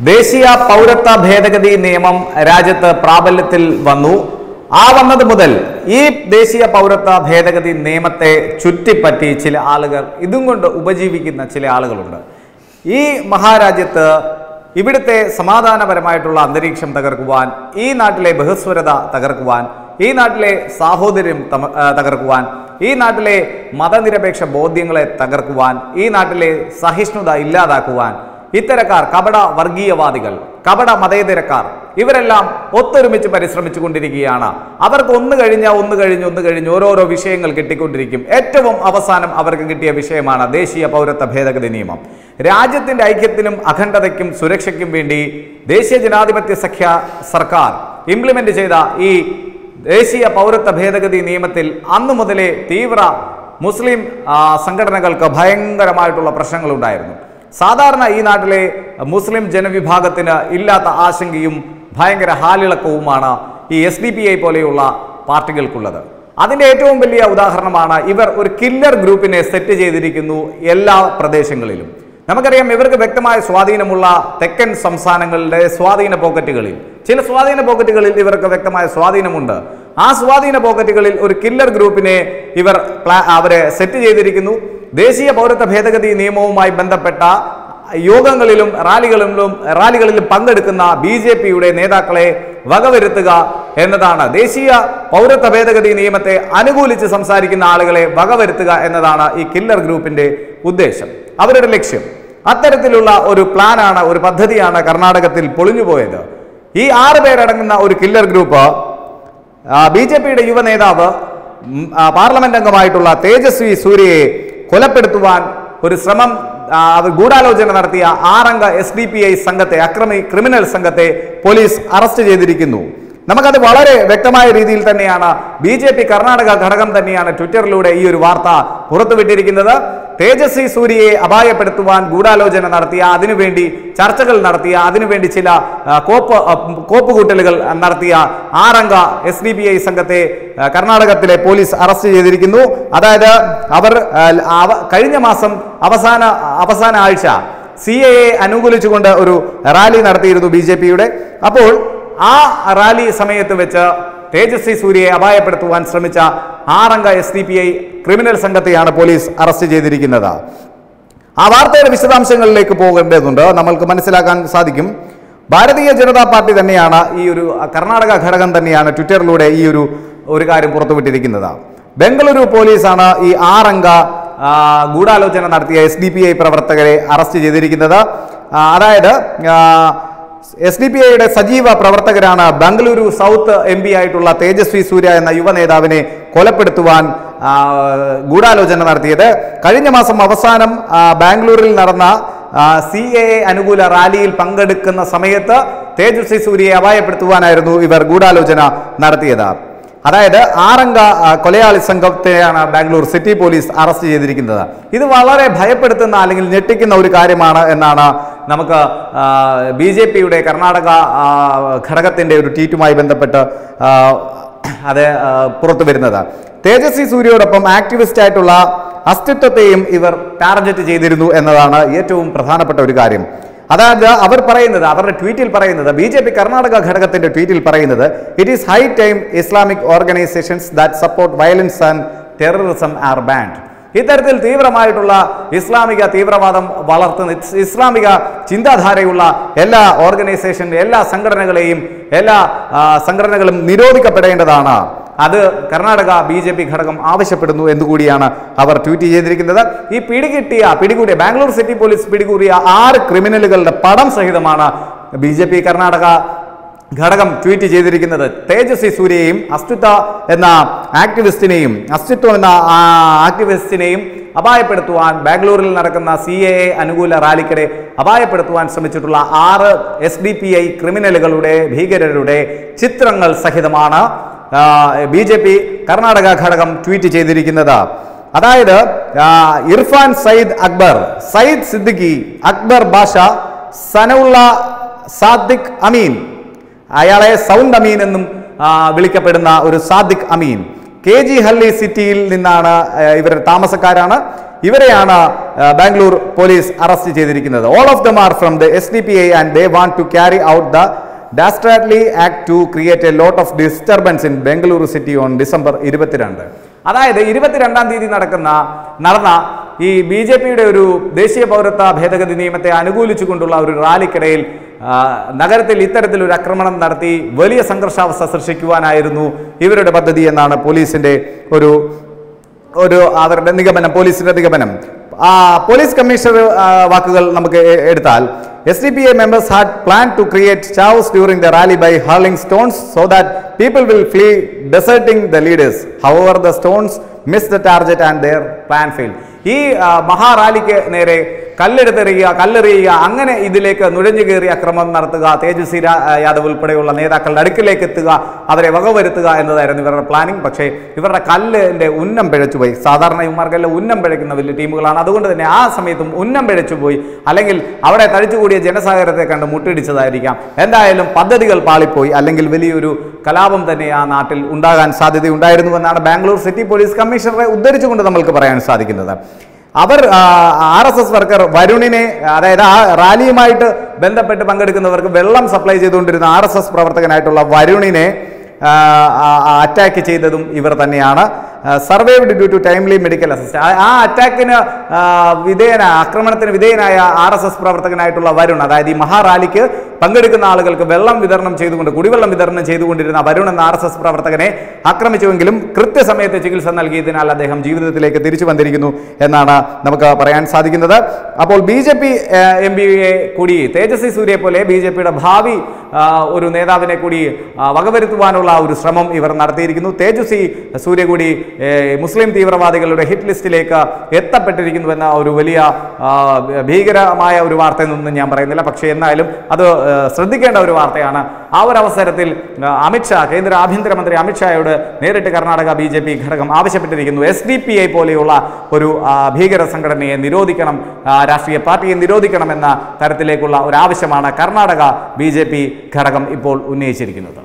ദേശീയ പൗരത്വ ഭേദഗതി നിയമം രാജ്യത്ത് പ്രാബല്യത്തിൽ വന്നു ആ വന്നത് മുതൽ ഈ ദേശീയ പൗരത്വ ഭേദഗതി നിയമത്തെ ചുറ്റിപ്പറ്റി ചില ആളുകൾ ഇതും കൊണ്ട് ഉപജീവിക്കുന്ന ചില ആളുകളുണ്ട് ഈ മഹാരാജ്യത്ത് ഇവിടുത്തെ സമാധാനപരമായിട്ടുള്ള അന്തരീക്ഷം തകർക്കുവാൻ ഈ നാട്ടിലെ ബഹുസ്വരത തകർക്കുവാൻ ഈ നാട്ടിലെ സാഹോദര്യം തമ- ആ, തകർക്കുവാൻ ഈ നാട്ടിലെ മതനിരപേക്ഷ ബോധ്യങ്ങളെ തകർക്കുവാൻ ഈ നാട്ടിലെ സഹിഷ്ണുത ഇല്ലാതാക്കുവാൻ ഇത്തരക്കാർ കപട വർഗീയവാദികൾ കപട മതേതരക്കാർ ഇവരെല്ലാം ഒത്തൊരുമിച്ച് പരിശ്രമിച്ചു കൊണ്ടിരിക്കുകയാണ് അവർക്ക് ഒന്ന് കഴിഞ്ഞ ഒന്ന് കഴിഞ്ഞ് ഒന്ന് കഴിഞ്ഞ് ഓരോരോ വിഷയങ്ങൾ കിട്ടിക്കൊണ്ടിരിക്കും ഏറ്റവും അവസാനം അവർക്ക് കിട്ടിയ വിഷയമാണ് ദേശീയ പൗരത്വ ഭേദഗതി നിയമം രാജ്യത്തിന്റെ ഐക്യത്തിനും അഖണ്ഡതയ്ക്കും സുരക്ഷയ്ക്കും വേണ്ടി ദേശീയ ജനാധിപത്യ സഖ്യ സർക്കാർ ഇംപ്ലിമെന്റ് ചെയ്ത ഈ ദേശീയ പൗരത്വ ഭേദഗതി നിയമത്തിൽ അന്നു മുതലേ തീവ്ര മുസ്ലിം ആ, സംഘടനകൾക്ക് ഭയങ്കരമായിട്ടുള്ള പ്രശ്നങ്ങളുണ്ടായിരുന്നു സാധാരണ ഈ നാട്ടിലെ മുസ്ലിം ജനവിഭാഗത്തിന് ഇല്ലാത്ത ആശങ്കയും ഭയങ്കര ഹാലിളക്കവുമാണ് ഈ എസ് ഡി പി ഐ പോലെയുള്ള പാർട്ടികൾക്കുള്ളത് അതിൻ്റെ ഏറ്റവും വലിയ ഉദാഹരണമാണ് ഇവർ ഒരു കില്ലർ ഗ്രൂപ്പിനെ സെറ്റ് ചെയ്തിരിക്കുന്നു എല്ലാ പ്രദേശങ്ങളിലും നമുക്കറിയാം ഇവർക്ക് വ്യക്തമായ സ്വാധീനമുള്ള തെക്കൻ സംസ്ഥാനങ്ങളുടെ സ്വാധീന പോക്കറ്റുകളിൽ ചില സ്വാധീന പോക്കറ്റുകളിൽ ഇവർക്ക് വ്യക്തമായ സ്വാധീനമുണ്ട് ആ സ്വാധീന പോക്കറ്റുകളിൽ ഒരു കില്ലർ ഗ്രൂപ്പിനെ ഇവർ പ്ലാ- അവരെ സെറ്റ് ചെയ്തിരിക്കുന്നു ദേശീയ പൗരത്വ ഭേദഗതി നിയമവുമായി ബന്ധപ്പെട്ട യോഗങ്ങളിലും റാലികളിലും റാലികളിലും പങ്കെടുക്കുന്ന ബി ജെ പിയുടെ നേതാക്കളെ വകവരുത്തുക എന്നതാണ് ദേശീയ പൗരത്വ ഭേദഗതി നിയമത്തെ അനുകൂലിച്ച് സംസാരിക്കുന്ന ആളുകളെ വകവരുത്തുക എന്നതാണ് ഈ കില്ലർ ഗ്രൂപ്പിന്റെ ഉദ്ദേശം അവരുടെ ലക്ഷ്യം അത്തരത്തിലുള്ള ഒരു പ്ലാനാണ് ഒരു പദ്ധതിയാണ് കർണാടകത്തിൽ പൊളിഞ്ഞുപോയത് ഈ ആറ് പേരടങ്ങുന്ന ഒരു കില്ലർ ഗ്രൂപ്പ് ബി ജെ പിയുടെ യുവ നേതാവ് ഉം, ആ, പാർലമെന്റ് അംഗമായിട്ടുള്ള തേജസ്വി സൂര്യയെ കൊലപ്പെടുത്തുവാൻ ഒരു ശ്രമം ആ, അവർ ഗൂഢാലോചന നടത്തിയ ആറംഗ എസ് ഡി പി ഐ സംഘത്തെ അക്രമി ക്രിമിനൽ സംഘത്തെ പോലീസ് അറസ്റ്റ് ചെയ്തിരിക്കുന്നു നമുക്കത് വളരെ വ്യക്തമായ രീതിയിൽ തന്നെയാണ് ബി ജെ പി കർണാടക ഘടകം തന്നെയാണ് ട്വിറ്ററിലൂടെ ഈ ഒരു വാർത്ത പുറത്തുവിട്ടിരിക്കുന്നത് തേജസ്വി സൂര്യയെ അപായപ്പെടുത്തുവാൻ ഗൂഢാലോചന നടത്തിയ അതിനുവേണ്ടി ചർച്ചകൾ നടത്തിയ അതിനുവേണ്ടി ചില ആ, കോപ്പ് ആ, കോപ്പുകൂട്ടലുകൾ നടത്തിയ ആറംഗ എസ് ഡി ബി ഐ സംഘത്തെ ആ, കർണാടകത്തിലെ പോലീസ് അറസ്റ്റ് ചെയ്തിരിക്കുന്നു അതായത് അവർ ആ, അവ- കഴിഞ്ഞ മാസം അവസാന അവസാന ആഴ്ച സി എ അനുകൂലിച്ചുകൊണ്ട് ഒരു റാലി നടത്തിയിരുന്നു ബി ജെ പിയുടെ അപ്പോൾ ആ റാലി സമയത്ത് വെച്ച് തേജസ്വി സൂര്യയെ അപായപ്പെടുത്തുവാൻ ശ്രമിച്ച ആറംഗ S D P I criminal സംഘത്തെയാണ് പോലീസ് അറസ്റ്റ് ചെയ്തിരിക്കുന്നത് ആ വാർത്തയുടെ വിശദാംശങ്ങളിലേക്ക് പോകേണ്ടതുണ്ട് നമ്മൾക്ക് മനസ്സിലാക്കാൻ സാധിക്കും ഭാരതീയ ജനതാ പാർട്ടി തന്നെയാണ് ഈ ഒരു കർണാടക ഘടകം തന്നെയാണ് ട്വിറ്ററിലൂടെ ഈ ഒരു ഒരു കാര്യം പുറത്തുവിട്ടിരിക്കുന്നത് ബംഗളൂരു പോലീസാണ് ഈ ആറംഗ ആ, ഗൂഢാലോചന നടത്തിയ എസ് ഡി പി ഐ പ്രവർത്തകരെ അറസ്റ്റ് ചെയ്തിരിക്കുന്നത് ആ, അതായത് ആ, എസ് ഡി പി ഐയുടെ സജീവ പ്രവർത്തകരാണ് ബംഗളൂരു സൗത്ത് എം പി ആയിട്ടുള്ള തേജസ്വി സൂര്യ എന്ന യുവ നേതാവിനെ കൊലപ്പെടുത്തുവാൻ ആ, ഗൂഢാലോചന നടത്തിയത് കഴിഞ്ഞ മാസം അവസാനം ആ, ബാംഗ്ലൂരിൽ നടന്ന സി എ അനുകൂല റാലിയിൽ പങ്കെടുക്കുന്ന സമയത്ത് തേജസ്വി സൂര്യയെ അപായപ്പെടുത്തുവാനായിരുന്നു ഇവർ ഗൂഢാലോചന നടത്തിയത് അതായത് ആറംഗ ആ, കൊലയാളി സംഘത്തെയാണ് ബാംഗ്ലൂർ സിറ്റി പോലീസ് അറസ്റ്റ് ചെയ്തിരിക്കുന്നത് ഇത് വളരെ ഭയപ്പെടുത്തുന്ന അല്ലെങ്കിൽ ഞെട്ടിക്കുന്ന ഒരു കാര്യമാണ് എന്നാണ് നമുക്ക് ബി ജെ പിയുടെ കർണാടക ആ, ഘടകത്തിന്റെ ഒരു ട്വീറ്റുമായി ബന്ധപ്പെട്ട് ആ, അത് ആ, പുറത്തു വരുന്നത് തേജസ്വി സൂര്യയോടൊപ്പം ആക്ടിവിസ്റ്റ് ആയിട്ടുള്ള അസ്തിത്വത്തെയും ഇവർ ടാർഗറ്റ് ചെയ്തിരുന്നു എന്നതാണ് ഏറ്റവും പ്രധാനപ്പെട്ട ഒരു കാര്യം അതായത് അവർ പറയുന്നത് അവരുടെ ട്വീറ്റിൽ പറയുന്നത് ബി ജെ പി കർണാടക ഘടകത്തിന്റെ ട്വീറ്റിൽ പറയുന്നത് it is high time Islamic organisations that support violence and terrorism are banned ഇത്തരത്തിൽ തീവ്രമായിട്ടുള്ള ഇസ്ലാമിക തീവ്രവാദം വളർത്തുന്ന ഇസ് ഇസ്ലാമിക ചിന്താധാരയുള്ള എല്ലാ ഓർഗനൈസേഷൻ എല്ലാ സംഘടനകളെയും എല്ലാ ആ, സംഘടനകളും നിരോധിക്കപ്പെടേണ്ടതാണ് അത് കർണാടക ബി ജെ പി ഘടകം ആവശ്യപ്പെടുന്നു എന്നുകൂടിയാണ് അവർ ട്വീറ്റ് ചെയ്തിരിക്കുന്നത് ഈ പിടികിട്ടിയ പിടികൂടിയ ബാംഗ്ലൂർ സിറ്റി പോലീസ് പിടികൂടിയ ആറ് ക്രിമിനലുകളുടെ പടം സഹിതമാണ് ബി ജെ പി കർണാടക ഘടകം ട്വീറ്റ് ചെയ്തിരിക്കുന്നത് തേജസ്വി സൂര്യയെയും അസ്തിത്വ എന്ന ആക്ടിവിസ്റ്റിനെയും അസ്തിത്വം എന്ന ആ, ആക്ടിവിസ്റ്റിനെയും അപായപ്പെടുത്തുവാൻ ബാംഗ്ലൂരിൽ നടക്കുന്ന സി എ അനുകൂല റാലിക്കിടെ അപായപ്പെടുത്തുവാൻ ശ്രമിച്ചിട്ടുള്ള ആറ് എസ് ഡി പി ഐ ക്രിമിനലുകളുടെ ഭീകരരുടെ ചിത്രങ്ങൾ സഹിതമാണ് ബി ജെ പി കർണാടക ഘടകം ട്വീറ്റ് ചെയ്തിരിക്കുന്നത് അതായത് ആ, ഇർഫാൻ സയ്യിദ് അക്ബർ സയ്യിദ് സിദ്ദിഖി അക്ബർ ബാഷ സനൗള്ള സാദിഖ് അമീൻ അയാളെ സൗണ്ട് അമീൻ എന്നും ആ, വിളിക്കപ്പെടുന്ന ഒരു സാദിഖ് അമീൻ കെ ജി ഹള്ളി സിറ്റിയിൽ നിന്നാണ് ഏഹ്, ഇവർ താമസക്കാരാണ് ഇവരെയാണ് ഏഹ്, ബാംഗ്ലൂർ പോലീസ് അറസ്റ്റ് ചെയ്തിരിക്കുന്നത് all of them are from the S D P I and they want to carry out the dastardly act to create a lot of disturbance in Bengaluru city on December ഇരുപത്തിരണ്ട് അതായത് ഇരുപത്തിരണ്ടാം തീയതി നടക്കുന്ന നടന്ന ഈ B J പിയുടെ ഒരു ദേശീയ പൗരത്വ ഭേദഗതി നിയമത്തെ അനുകൂലിച്ചുകൊണ്ടുള്ള ഒരു റാലിക്കിടയിൽ ആ, നഗരത്തിൽ ഇത്തരത്തിലൊരു ആക്രമണം നടത്തി വലിയ സംഘർഷാവസ്ഥ സൃഷ്ടിക്കുവാനായിരുന്നു ഇവരുടെ പദ്ധതി എന്നാണ് പോലീസിന്റെ ഒരു ഒരു അവരുടെ നിഗമനം പോലീസിന്റെ നിഗമനം ആ, പോലീസ് കമ്മീഷണർ ആ, വാക്കുകൾ നമുക്ക് എ- എടുത്താൽ S D P I members had plan to create chaos during the rally by hurling stones so that people will flee deserting the leaders however the stones miss the target and their plan fail ഈ ആ, മഹാറാലിക്ക് നേരെ കല്ലെടുത്തെറിയുക കല്ലെറിയുക അങ്ങനെ ഇതിലേക്ക് നുഴഞ്ഞു കയറി അക്രമം നടത്തുക തേജസ്വി രാ- യാദവ് ഉൾപ്പെടെയുള്ള നേതാക്കളുടെ അടുക്കിലേക്ക് എത്തുക അവരെ വകവരുത്തുക എന്നതായിരുന്നു ഇവരുടെ പ്ലാനിങ് പക്ഷേ ഇവരുടെ കല്ലിന്റെ ഉന്നം പിഴച്ചുപോയി സാധാരണ ഇവന്മാർക്കെല്ലാം ഉന്നം പിഴയ്ക്കുന്ന വലിയ ടീമുകളാണ് അതുകൊണ്ട് തന്നെ ആ സമയത്തും ഉന്നം പിഴച്ചുപോയി അല്ലെങ്കിൽ അവിടെ തടിച്ചുകൂടിയ ജനസാഗരത്തെ കണ്ട് മുട്ടിടിച്ചതായിരിക്കാം എന്തായാലും പദ്ധതികൾ പാളിപ്പോയി അല്ലെങ്കിൽ വലിയൊരു കലാപം തന്നെ ആ നാട്ടിൽ ഉണ്ടാകാൻ സാധ്യതയുണ്ടായിരുന്നുവെന്നാണ് ബാംഗ്ലൂർ സിറ്റി പോലീസ് കമ്മീഷണറെ ഉദ്ധരിച്ചുകൊണ്ട് നമ്മൾക്ക് പറയാൻ സാധിക്കുന്നത് അവർ ആർ എസ് എസ് വർക്കർ വരുണിനെ അതായത് ആ റാലിയുമായിട്ട് ബന്ധപ്പെട്ട് പങ്കെടുക്കുന്നവർക്ക് വെള്ളം സപ്ലൈ ചെയ്തുകൊണ്ടിരുന്ന ആർ എസ് എസ് പ്രവർത്തകനായിട്ടുള്ള വരുണിനെ അറ്റാക്ക് ചെയ്തതും ഇവർ തന്നെയാണ് survived due to timely medical assist ആ അറ്റാക്കിന് വിധേയന ആക്രമണത്തിന് വിധേയനായ ആർ എസ് എസ് പ്രവർത്തകനായിട്ടുള്ള വരുൺ അതായത് ഈ മഹാറാലിക്ക് പങ്കെടുക്കുന്ന ആളുകൾക്ക് വെള്ളം വിതരണം ചെയ്തുകൊണ്ട് കുടിവെള്ളം വിതരണം ചെയ്തുകൊണ്ടിരുന്ന വരുൺ എന്ന ആർ എസ് എസ് പ്രവർത്തകനെ ആക്രമിച്ചുവെങ്കിലും കൃത്യസമയത്ത് ചികിത്സ നൽകിയതിനാൽ അദ്ദേഹം ജീവിതത്തിലേക്ക് തിരിച്ചു വന്നിരിക്കുന്നു എന്നാണ് നമുക്ക് പറയാൻ സാധിക്കുന്നത് അപ്പോൾ ബി ജെ പി എം പിയെ കൂടി തേജസ്വി സൂര്യയെ പോലെ ബി ജെ പിയുടെ ഭാവി ആ, ഒരു നേതാവിനെ കൂടി ആ, വകവരുത്തുവാനുള്ള ഒരു ശ്രമം ഇവർ നടത്തിയിരിക്കുന്നു തേജസ്വി സൂര്യ കൂടി ഏ, മുസ്ലിം തീവ്രവാദികളുടെ ഹിറ്റ് ലിസ്റ്റിലേക്ക് എത്തപ്പെട്ടിരിക്കുന്നുവെന്ന ഒരു വലിയ ആ, ഭീകരമായ ഒരു വാർത്തയെന്നൊന്നും ഞാൻ പറയുന്നില്ല പക്ഷേ എന്നാലും അത് ഏ, ശ്രദ്ധിക്കേണ്ട ഒരു വാർത്തയാണ് ആ ഒരു അവസരത്തിൽ ആ, അമിത്ഷാ കേന്ദ്ര ആഭ്യന്തരമന്ത്രി അമിത്ഷായോട് നേരിട്ട് കർണാടക ബി ജെ പി ഘടകം ആവശ്യപ്പെട്ടിരിക്കുന്നു എസ് ഡി പി ഐ പോലെയുള്ള ഒരു ആ, ഭീകര സംഘടനയെ നിരോധിക്കണം ആ, രാഷ്ട്രീയ പാർട്ടിയെ നിരോധിക്കണം എന്ന തരത്തിലേക്കുള്ള ഒരു ആവശ്യമാണ് കർണാടക ബി ഘടകം ഇപ്പോൾ ഉന്നയിച്ചിരിക്കുന്നത്